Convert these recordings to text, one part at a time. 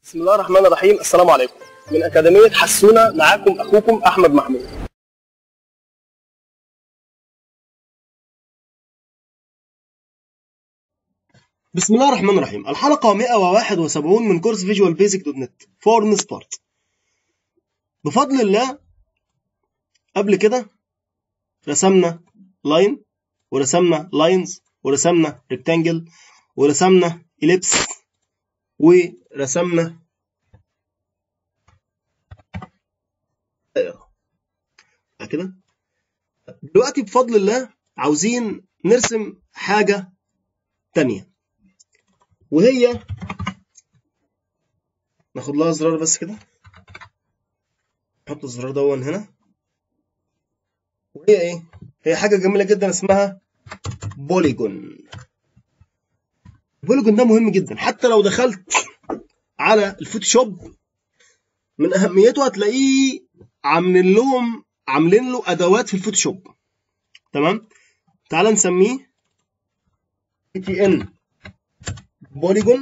بسم الله الرحمن الرحيم السلام عليكم من أكاديمية حسونة معاكم أخوكم أحمد محمود بسم الله الرحمن الرحيم الحلقة 171 من كورس فيجوال بيزك دوت نت فورن ستارت بفضل الله قبل كده رسمنا لاين ورسمنا لاينز ورسمنا ريكتانجل ورسمنا إليبس ورسمنا دائرة كده دلوقتي بفضل الله عاوزين نرسم حاجة تانية وهي ناخد لها زرار بس كده نحط الزرار دون هنا وهي ايه هي حاجه جميله جدا اسمها بوليجون البوليجون ده مهم جدا حتى لو دخلت على الفوتوشوب من اهميته هتلاقيه عاملين لهم عاملين له ادوات في الفوتوشوب تمام تعال نسميه تي ان بوليجون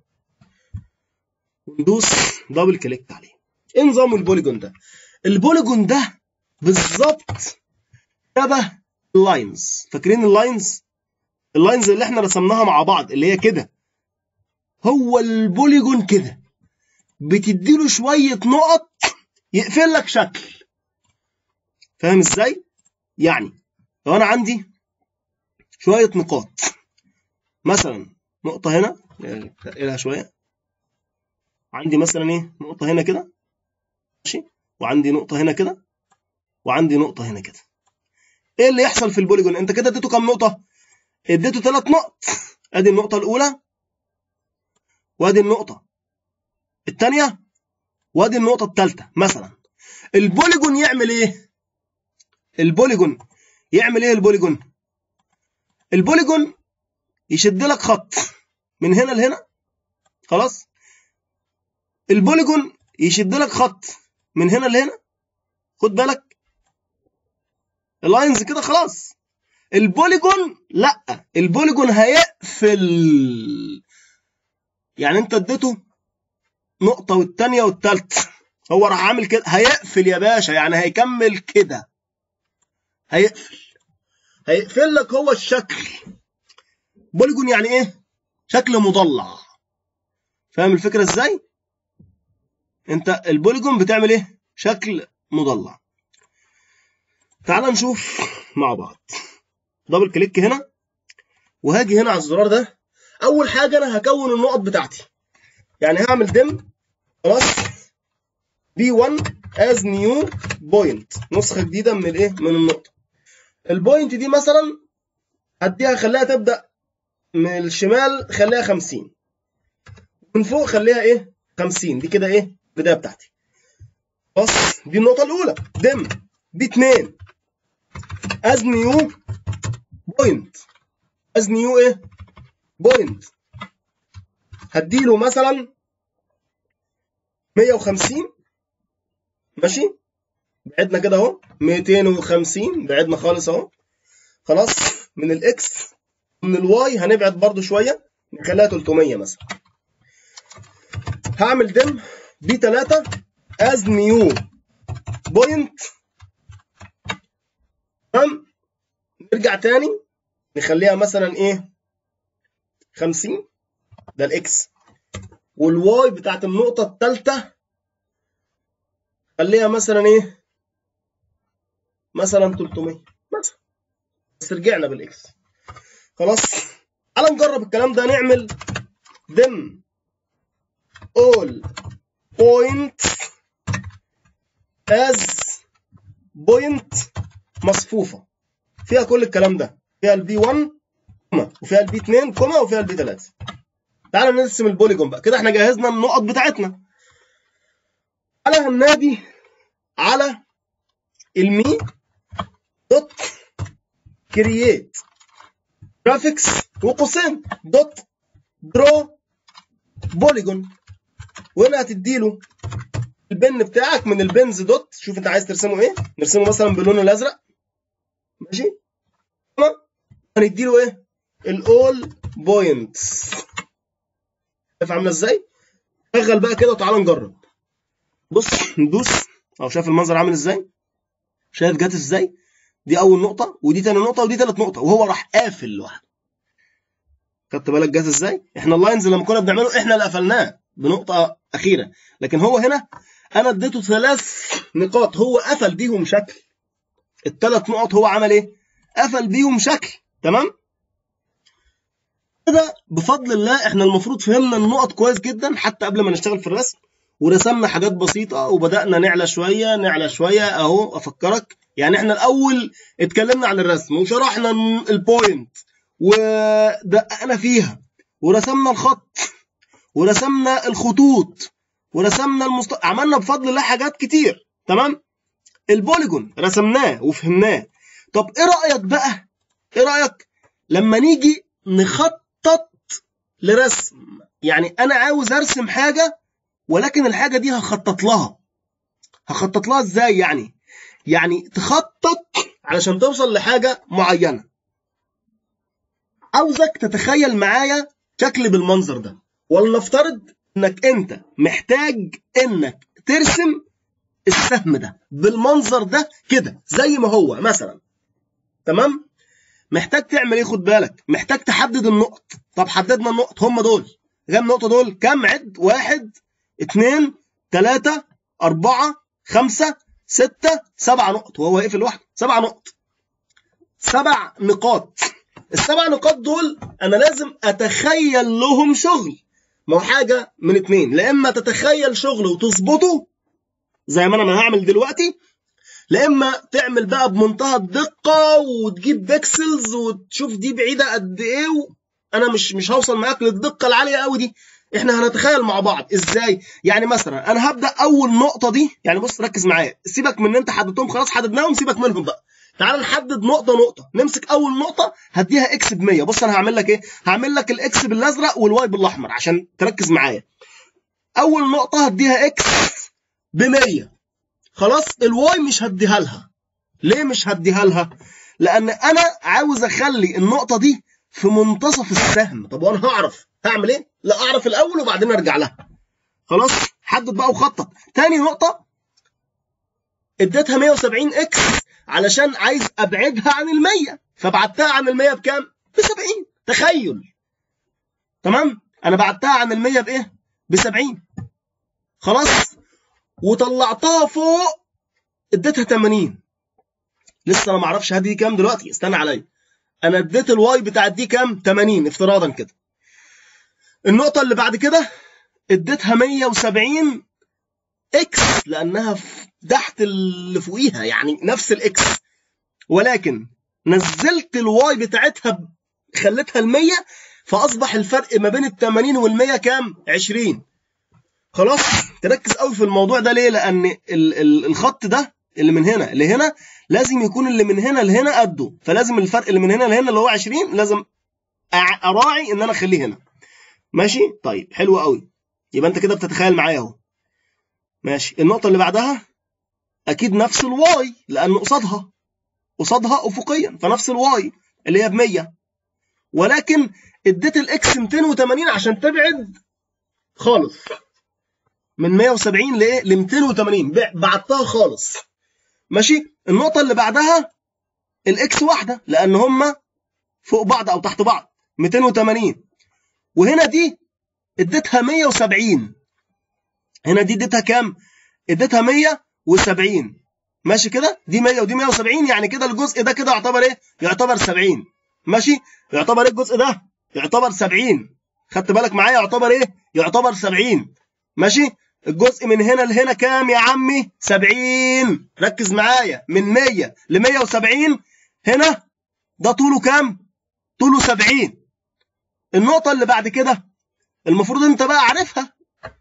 وندوس دبل كليك عليه ايه نظام البوليجون ده البوليجون ده بالظبط شبه اللاينز فاكرين اللاينز اللاينز اللي احنا رسمناها مع بعض اللي هي كده هو البوليجون كده بتديله شوية نقط يقفل لك شكل فاهم ازاي يعني لو انا عندي شوية نقاط مثلا نقطة هنا تقلها شوية عندي مثلا ايه نقطة هنا كده ماشي وعندي نقطة هنا كده وعندي نقطة هنا كده ايه اللي يحصل في البوليجون انت كده اديته كام نقطة اديته ثلاث نقط ادي النقطة الأولى وادي النقطة الثانية وادي النقطة الثالثة مثلا البوليجون يعمل ايه البوليجون يعمل ايه البوليجون البوليجون يشد لك خط من هنا لهنا خلاص البوليجون يشد لك خط من هنا لهنا خد بالك اللاينز كده خلاص البوليجون لا البوليجون هيقفل يعني انت اديته نقطة والتانية والتالتة هو راح عامل كده هيقفل يا باشا يعني هيكمل كده هيقفل هيقفل لك هو الشكل بوليجون يعني ايه شكل مضلع فاهم الفكرة ازاي انت البوليجون بتعمل ايه شكل مضلع تعال نشوف مع بعض دبل كليك هنا وهاجي هنا على الزرار ده اول حاجه انا هكون النقط بتاعتي يعني هعمل دم خلاص بي 1 از نيو بوينت نسخه جديده من الايه من النقطه البوينت دي مثلا هديها خليها تبدا من الشمال خليها 50 من فوق خليها ايه 50 دي كده ايه البدايه بتاعتي خلاص دي النقطه الاولى دم بي 2 از نيو بوينت از نيو ايه بوينت هديله مثلا 150 ماشي بعدنا كده اهو 250 بعدنا خالص اهو خلاص من الاكس من الواي هنبعد برضو شويه نخليها 300 مثلا هعمل دم بي 3 از نيو بوينت تمام نرجع تاني نخليها مثلا ايه 50 ده الاكس والواي بتاعت النقطة الثالثة خليها مثلا ايه مثلا 300 مثلا بس رجعنا بالاكس خلاص تعال نجرب الكلام ده نعمل dim all points as point مصفوفة فيها كل الكلام ده فيها البي 1 كوما وفيها البي 2 كوما وفيها البي 3 تعالى نرسم البوليجون بقى كده احنا جهزنا النقط بتاعتنا تعالى هننادي على المي دوت كرييت جرافيكس وقوسين دوت درو بوليجون وهنا هتديله البن بتاعك من البنز دوت شوف انت عايز ترسمه ايه نرسمه مثلا باللون الازرق ماشي هنديله ايه الاول بوينتس شايف عامله ازاي شغل بقى كده وتعالى نجرب بص ندوس اهو شايف المنظر عامل ازاي شايف جت ازاي دي اول نقطه ودي تاني نقطه ودي تالت نقطه وهو راح قافل لوحده خدت بالك جت ازاي احنا اللاينز لما كنا بنعمله احنا اللي قفلناه بنقطه اخيره لكن هو هنا انا اديته ثلاث نقاط هو قفل بيهم شكل الثلاث نقط هو عمل ايه قفل بيهم شكل تمام كده بفضل الله احنا المفروض فهمنا النقط كويس جدا حتى قبل ما نشتغل في الرسم ورسمنا حاجات بسيطه وبدانا نعلى شويه نعلى شويه اهو افكرك يعني احنا الاول اتكلمنا عن الرسم وشرحنا البوينت ودققنا فيها ورسمنا الخط ورسمنا الخطوط ورسمنا المست... عملنا بفضل الله حاجات كتير تمام البوليجون رسمناه وفهمناه طب ايه رايك بقى ايه رايك لما نيجي نخطط لرسم يعني انا عاوز ارسم حاجه ولكن الحاجه دي هخطط لها هخطط لها ازاي يعني يعني تخطط علشان توصل لحاجه معينه عاوزك تتخيل معايا شكل بالمنظر ده ولنفترض انك انت محتاج انك ترسم السهم ده بالمنظر ده كده زي ما هو مثلا تمام محتاج تعمل ايه خد بالك محتاج تحدد النقط طب حددنا النقط هم دول كام نقطه دول كام عد واحد اتنين تلاتة أربعة خمسة ستة سبع نقط وهو واقف لوحده سبع نقط سبع نقاط السبع نقاط دول انا لازم اتخيل لهم شغل ما هو حاجه من اتنين لا اما تتخيل شغل وتظبطه زي ما انا ما هعمل دلوقتي لا اما تعمل بقى بمنتهى الدقه وتجيب بيكسلز وتشوف دي بعيده قد ايه و... انا مش مش هوصل معاك للدقه العاليه قوي دي احنا هنتخيل مع بعض ازاي يعني مثلا انا هبدا اول نقطه دي يعني بص ركز معايا سيبك من ان انت حددتهم خلاص حددناهم سيبك منهم بقى تعال نحدد نقطة نقطة نمسك أول نقطة هديها إكس ب 100 بص أنا هعمل لك إيه؟ هعمل لك الإكس بالأزرق والواي بالأحمر عشان تركز معايا. أول نقطة هديها إكس ب 100 خلاص الواي مش هديها لها. ليه مش هديها لها؟ لأن أنا عاوز أخلي النقطة دي في منتصف السهم، طب وأنا هعرف هعمل إيه؟ لا أعرف الأول وبعدين أرجع لها. خلاص حدد بقى وخطط. تاني نقطة اديتها 170 إكس علشان عايز ابعدها عن المية فبعدتها عن المية بكام؟ ب 70 تخيل تمام؟ انا بعدتها عن المية بايه؟ ب 70 خلاص؟ وطلعتها فوق اديتها 80 لسه انا ما اعرفش هدي كام دلوقتي استنى عليا انا اديت الواي بتاعت دي كام؟ 80 افتراضا كده النقطة اللي بعد كده اديتها 170 اكس لانها تحت اللي فوقيها يعني نفس الاكس ولكن نزلت الواي بتاعتها خليتها ال 100 فاصبح الفرق ما بين ال 80 وال 100 كام 20 خلاص تركز قوي في الموضوع ده ليه لان ال ال الخط ده اللي من هنا لهنا لازم يكون اللي من هنا لهنا قده فلازم الفرق اللي من هنا لهنا اللي هو 20 لازم اراعي ان انا اخليه هنا ماشي طيب حلو قوي يبقى انت كده بتتخيل معايا اهو ماشي النقطة اللي بعدها أكيد نفس الواي لأن قصادها قصادها أفقيا فنفس الواي اللي هي ب 100 ولكن اديت الإكس 280 عشان تبعد خالص من 170 لإيه؟ ل 280 بعدتها خالص ماشي النقطة اللي بعدها الإكس واحدة لأن هما فوق بعض أو تحت بعض 280 وهنا دي اديتها 170 هنا دي اديتها كام؟ اديتها 170 ماشي كده؟ دي 100 ودي 170 يعني كده الجزء ده كده يعتبر ايه؟ يعتبر 70 ماشي؟ يعتبر ايه الجزء ده؟ يعتبر 70 خدت بالك معايا يعتبر ايه؟ يعتبر 70 ماشي؟ الجزء من هنا لهنا كام يا عمي؟ 70 ركز معايا من 100 ل 170 هنا ده طوله كام؟ طوله 70 النقطة اللي بعد كده المفروض انت بقى عارفها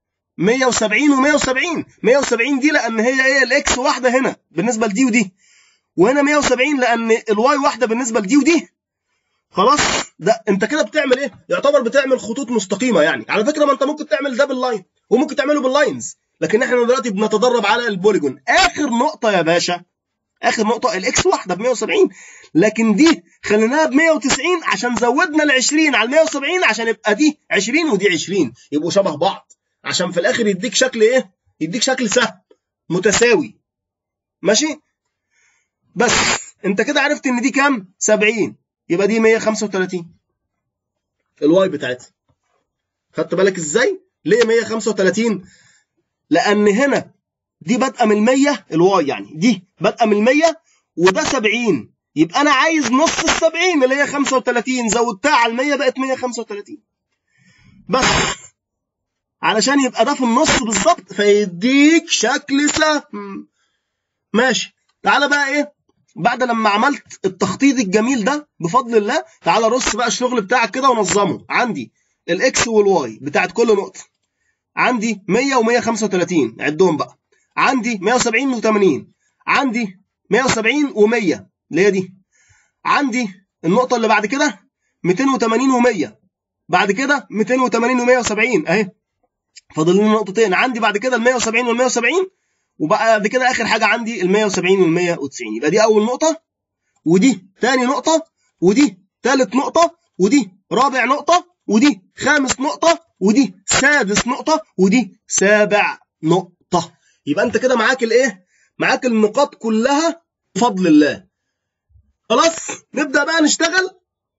170 و170 170 دي لان هي ايه الاكس واحده هنا بالنسبه لدي ودي وهنا 170 لان الواي واحده بالنسبه لدي ودي خلاص ده انت كده بتعمل ايه يعتبر بتعمل خطوط مستقيمه يعني على فكره ما انت ممكن تعمل ده باللاين وممكن تعمله باللاينز لكن احنا دلوقتي بنتدرب على البوليجون اخر نقطه يا باشا اخر نقطه الاكس واحده ب 170 لكن دي خليناها ب 190 عشان زودنا ال 20 على ال 170 عشان يبقى دي 20 ودي 20 يبقوا شبه بعض عشان في الاخر يديك شكل ايه يديك شكل سهم متساوي ماشي بس انت كده عرفت ان دي كام 70 يبقى دي 135 الواي بتاعتها خدت بالك ازاي ليه 135 لان هنا دي بادئه من 100 الواي يعني دي بادئه من 100 وده 70 يبقى انا عايز نص ال 70 اللي هي 35 زودتها على ال 100 بقت 135 بس علشان يبقى ده في النص بالظبط فيديك شكل سهم ماشي تعالى بقى ايه بعد لما عملت التخطيط الجميل ده بفضل الله تعالى رص بقى الشغل بتاعك كده ونظمه عندي الاكس والواي بتاعت كل نقطه عندي 100 و135 عدهم بقى عندي 170 و80 عندي 170 و100 اللي هي دي عندي النقطه اللي بعد كده 280 و100 بعد كده 280 و170 اهي فاضل لنا نقطتين عندي بعد كده ال 170 وال 170 وبعد كده اخر حاجه عندي ال 170 وال 190 يبقى دي اول نقطه ودي تاني نقطه ودي تالت نقطه ودي رابع نقطه ودي خامس نقطه ودي سادس نقطه ودي سابع نقطه يبقى انت كده معاك الايه معاك النقاط كلها بفضل الله خلاص نبدا بقى نشتغل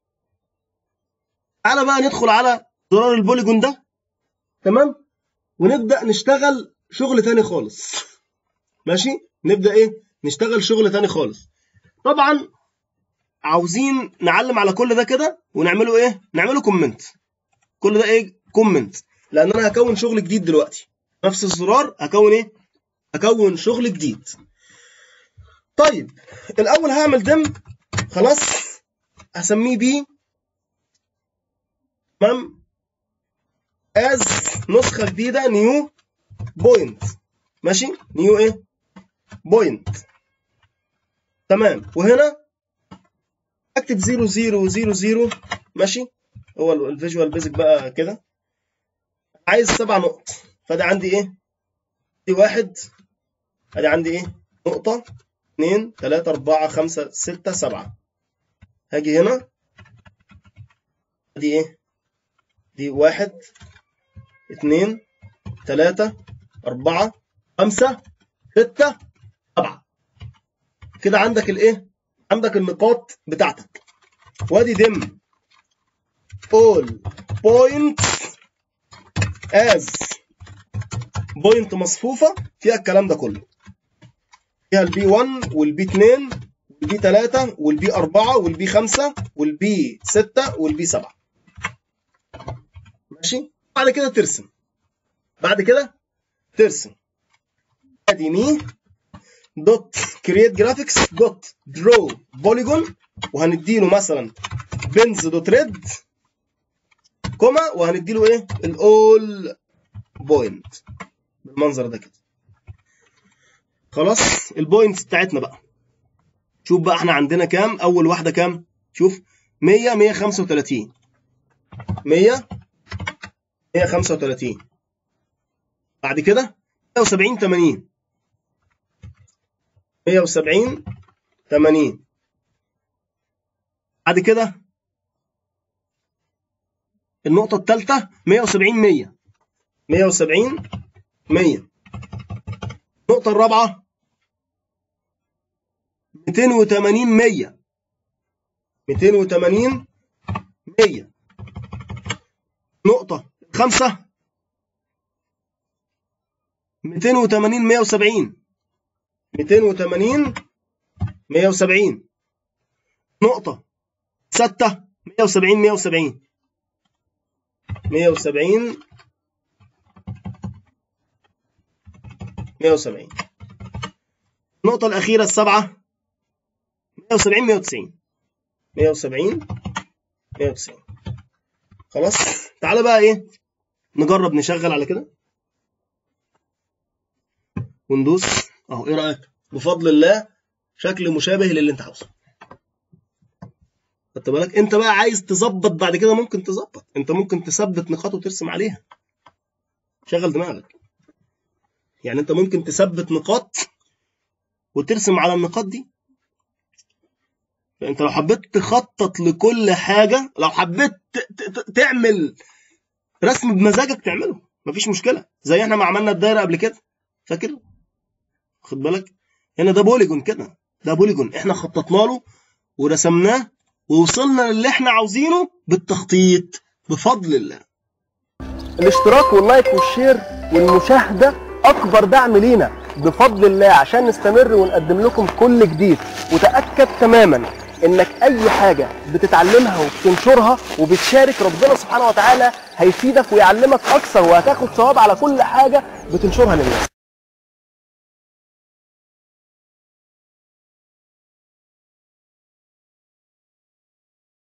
تعالى بقى ندخل على زرار البوليجون ده تمام ونبدا نشتغل شغل تاني خالص ماشي نبدا ايه نشتغل شغل تاني خالص طبعا عاوزين نعلم على كل ده كده ونعمله ايه نعمله كومنت كل ده ايه كومنت لان انا هكون شغل جديد دلوقتي نفس الزرار هكون ايه هكون شغل جديد طيب الاول هعمل دم خلاص هسميه بي تمام از نسخه جديده نيو بوينت ماشي نيو ايه بوينت تمام وهنا اكتب 0 0 0 0 ماشي هو الفيجوال بيزك بقى كده عايز سبع نقط فده عندي ايه دي واحد ادي عندي ايه نقطة اتنين تلاتة أربعة خمسة ستة سبعة هاجي هنا دي ايه دي واحد اتنين تلاتة أربعة خمسة ستة سبعة كده عندك الايه عندك النقاط بتاعتك وادي دم all points as بوينت مصفوفة فيها الكلام ده كله فيها البي 1 والبي 2 والبي 3 والبي 4 والبي 5 والبي 6 والبي 7 ماشي بعد كده ترسم بعد كده ترسم ادي مي دوت كرييت جرافيكس دوت درو بوليجون وهنديله مثلا بنز دوت ريد كوما وهنديله ايه الاول بوينت بالمنظر ده كده خلاص البوينتس بتاعتنا بقى شوف بقى احنا عندنا كام اول واحده كام شوف 100 135 100 135 بعد كده 170 80 170 80 بعد كده النقطة الثالثة 170 100 170 100 النقطة الرابعة 280 100 280 100 نقطة خمسة 280 170 280 170 نقطة ستة 170 170 170 170 النقطة الأخيرة السبعة 170 190 170 190 خلاص تعالى بقى إيه نجرب نشغل على كده وندوس أهو إيه رأيك بفضل الله شكل مشابه للي أنت عاوزه خدت بالك أنت بقى عايز تظبط بعد كده ممكن تظبط أنت ممكن تثبت نقاط وترسم عليها شغل دماغك يعني انت ممكن تثبت نقاط وترسم على النقاط دي انت لو حبيت تخطط لكل حاجة لو حبيت تعمل رسم بمزاجك تعمله مفيش مشكله زي احنا ما عملنا الدايره قبل كده فاكر خد بالك هنا ده بوليجون كده ده بوليجون احنا خططنا له ورسمناه ووصلنا للي احنا عاوزينه بالتخطيط بفضل الله الاشتراك واللايك والشير والمشاهدة أكبر دعم لينا بفضل الله عشان نستمر ونقدم لكم كل جديد وتأكد تماما إنك أي حاجة بتتعلمها وبتنشرها وبتشارك ربنا سبحانه وتعالى هيفيدك ويعلمك أكثر وهتاخد ثواب على كل حاجة بتنشرها للناس